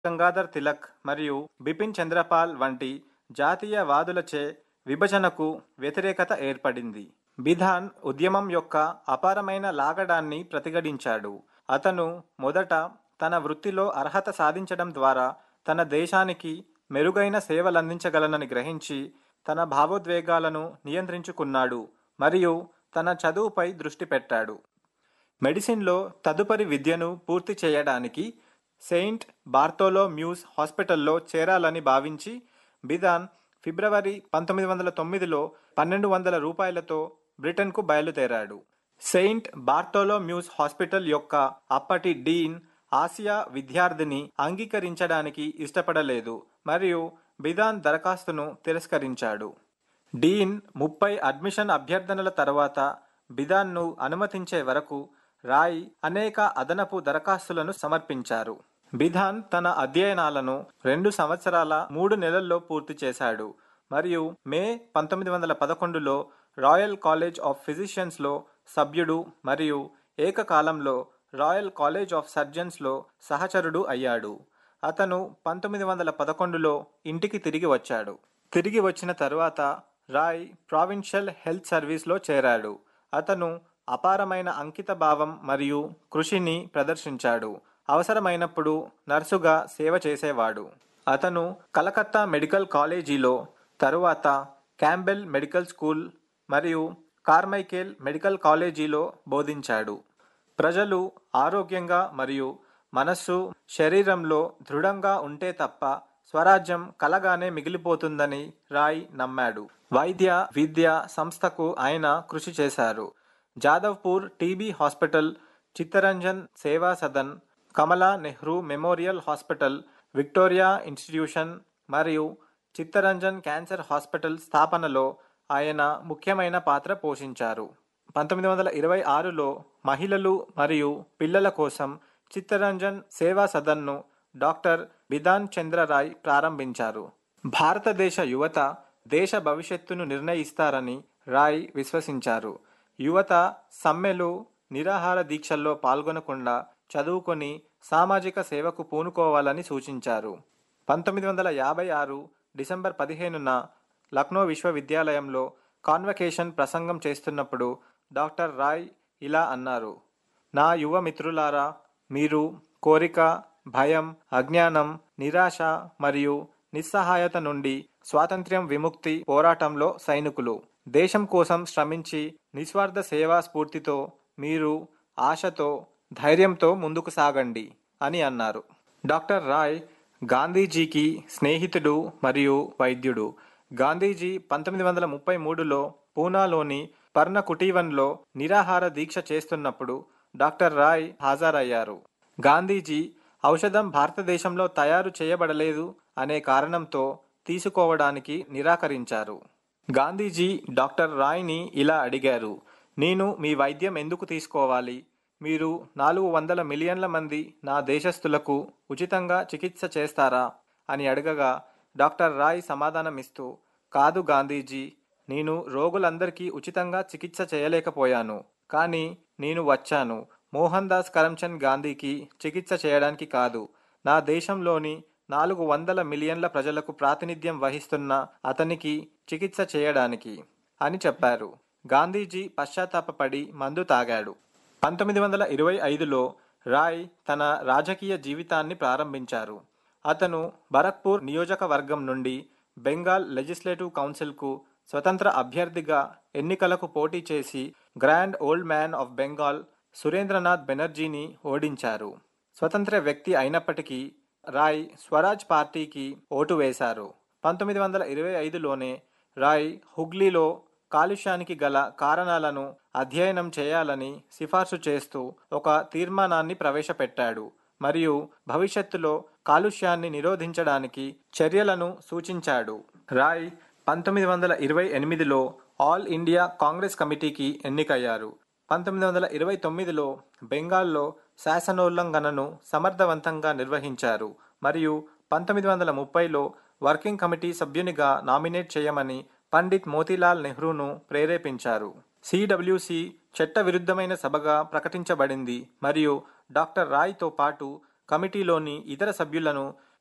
గంగాధర్ తిలక్ మరియు బిపిన్ చంద్రపాల్ వంటి జాతీయవాదులచే విభజనకు వ్యతిరేకత ఏర్పడింది బిధాన్ ఉద్యమం యొక్క అపారమైన లాగడాన్ని ప్రతిఘటించాడు అతను మొదట తన వృత్తిలో అర్హత సాధించడం ద్వారా తన దేశానికి మెరుగైన సేవలందించగలనని గ్రహించి తన భావోద్వేగాలను నియంత్రించుకున్నాడు మరియు తన చదువుపై దృష్టి పెట్టాడు మెడిసిన్లో తదుపరి విద్యను పూర్తి చేయడానికి సెయింట్ బార్తోలో మ్యూస్ హాస్పిటల్లో చేరాలని భావించి బిధాన్ ఫిబ్రవరి పంతొమ్మిది వందల తొమ్మిదిలో పన్నెండు వందల రూపాయలతో బ్రిటన్కు బయలుదేరాడు సెయింట్ బార్తోలో మ్యూస్ హాస్పిటల్ యొక్క అప్పటి డీన్ ఆసియా విద్యార్థిని అంగీకరించడానికి ఇష్టపడలేదు మరియు బిధాన్ దరఖాస్తును తిరస్కరించాడు డీన్ ముప్పై అడ్మిషన్ అభ్యర్థనల తర్వాత బిధాన్ను అనుమతించే వరకు రాయ్ అనేక అదనపు దరఖాస్తులను సమర్పించారు బిధాన్ తన అధ్యయనాలను రెండు సంవత్సరాల మూడు నెలల్లో పూర్తి చేశాడు మరియు మే పంతొమ్మిది వందల పదకొండులో రాయల్ కాలేజ్ ఆఫ్ ఫిజిషియన్స్లో సభ్యుడు మరియు ఏకకాలంలో రాయల్ కాలేజ్ ఆఫ్ సర్జన్స్లో సహచరుడు అయ్యాడు అతను పంతొమ్మిది వందల పదకొండులో ఇంటికి తిరిగి వచ్చాడు తిరిగి వచ్చిన తరువాత రాయ్ ప్రావిన్షియల్ హెల్త్ సర్వీస్లో చేరాడు అతను అపారమైన అంకిత భావం మరియు కృషిని ప్రదర్శించాడు అవసరమైనప్పుడు నర్సుగా సేవ చేసేవాడు అతను కలకత్తా మెడికల్ కాలేజీలో తరువాత క్యాంబెల్ మెడికల్ స్కూల్ మరియు కార్మైకేల్ మెడికల్ కాలేజీలో బోధించాడు ప్రజలు ఆరోగ్యంగా మరియు మనస్సు శరీరంలో దృఢంగా ఉంటే తప్ప స్వరాజ్యం కలగానే మిగిలిపోతుందని రాయ్ నమ్మాడు వైద్య విద్య సంస్థకు ఆయన కృషి చేశారు Jadavpur TB hospital Chittaranjan Seva Sadan Kamala Nehru memorial hospital Victoria institution మరియు చిత్తరంజన్ క్యాన్సర్ హాస్పిటల్ స్థాపనలో ఆయన ముఖ్యమైన పాత్ర పోషించారు పంతొమ్మిది వందల ఇరవై ఆరులో మహిళలు మరియు పిల్లల కోసం చిత్తరంజన్ సేవా సదన్ను డాక్టర్ బిధాన్ చంద్రరాయ్ ప్రారంభించారు భారతదేశ యువత దేశ భవిష్యత్తును నిర్ణయిస్తారని రాయ్ విశ్వసించారు యువత సమ్మెలు నిరాహార దీక్షల్లో పాల్గొనకుండా చదువుకొని సామాజిక సేవకు పూనుకోవాలని సూచించారు పంతొమ్మిది వందల యాభై ఆరు డిసెంబర్ పదిహేనున లక్నో విశ్వవిద్యాలయంలో కాన్వకేషన్ ప్రసంగం చేస్తున్నప్పుడు డాక్టర్ రాయ్ ఇలా అన్నారు నా యువ మిత్రులారా మీరు కోరిక భయం అజ్ఞానం నిరాశ మరియు నిస్సహాయత నుండి స్వాతంత్ర్యం విముక్తి పోరాటంలో సైనికులు దేశం కోసం శ్రమించి నిస్వార్థ సేవా స్ఫూర్తితో మీరు ఆశతో ధైర్యంతో ముందుకు సాగండి అని అన్నారు డాక్టర్ రాయ్ గాంధీజీకి స్నేహితుడు మరియు వైద్యుడు గాంధీజీ పంతొమ్మిది వందల ముప్పై మూడులో పూనాలోని పర్ణ కుటీవన్లో నిరాహార దీక్ష చేస్తున్నప్పుడు డాక్టర్ రాయ్ హాజరయ్యారు గాంధీజీ ఔషధం భారతదేశంలో తయారు చేయబడలేదు అనే కారణంతో తీసుకోవడానికి నిరాకరించారు గాంధీజీ డాక్టర్ రాయ్ని ఇలా అడిగారు నేను మీ వైద్యం ఎందుకు తీసుకోవాలి మీరు నాలుగు వందల మిలియన్ల మంది నా దేశస్థులకు ఉచితంగా చికిత్స చేస్తారా అని అడగగా డాక్టర్ రాయ్ సమాధానమిస్తూ కాదు గాంధీజీ నేను రోగులందరికీ ఉచితంగా చికిత్స చేయలేకపోయాను కానీ నేను వచ్చాను మోహన్ దాస్ కరమ్చంద్ గాంధీకి చికిత్స చేయడానికి కాదు నా దేశంలోని నాలుగు వందల మిలియన్ల ప్రజలకు ప్రాతినిధ్యం వహిస్తున్న అతనికి చికిత్స చేయడానికి అని చెప్పారు గాంధీజీ పశ్చాత్తాపపడి మందు తాగాడు పంతొమ్మిది వందల ఇరవై ఐదులో రాయ్ తన రాజకీయ జీవితాన్ని ప్రారంభించారు అతను బరక్పూర్ నియోజకవర్గం నుండి బెంగాల్ లెజిస్లేటివ్ కౌన్సిల్కు స్వతంత్ర అభ్యర్థిగా ఎన్నికలకు పోటీ చేసి grand old man of Bengal Surendranath బెనర్జీని ఓడించారు స్వతంత్ర వ్యక్తి అయినప్పటికీ రాయ్ స్వరాజ్ పార్టీకి ఓటు వేశారు పంతొమ్మిది వందల ఇరవై ఐదులోనే రాయ్ హుగ్లీలో కాలుష్యానికి గల కారణాలను అధ్యయనం చేయాలని సిఫార్సు చేస్తూ ఒక తీర్మానాన్ని ప్రవేశపెట్టాడు మరియు భవిష్యత్తులో కాలుష్యాన్ని నిరోధించడానికి చర్యలను సూచించాడు రాయ్ పంతొమ్మిది వందల ఇరవై ఎనిమిదిలో ఆల్ ఇండియా కాంగ్రెస్ కమిటీకి ఎన్నికయ్యారు పంతొమ్మిది వందల ఇరవై తొమ్మిదిలో బెంగాల్లో శాసనోల్లంఘనను సమర్థవంతంగా నిర్వహించారు మరియు పంతొమ్మిది వందల ముప్పైలో వర్కింగ్ కమిటీ సభ్యునిగా నామినేట్ చేయమని పండిత్ మోతీలాల్ నెహ్రూను ప్రేరేపించారు సిడబ్ల్యూసి చట్ట విరుద్ధమైన సభగా ప్రకటించబడింది మరియు డాక్టర్ రాయ్తో పాటు కమిటీలోని ఇతర సభ్యులను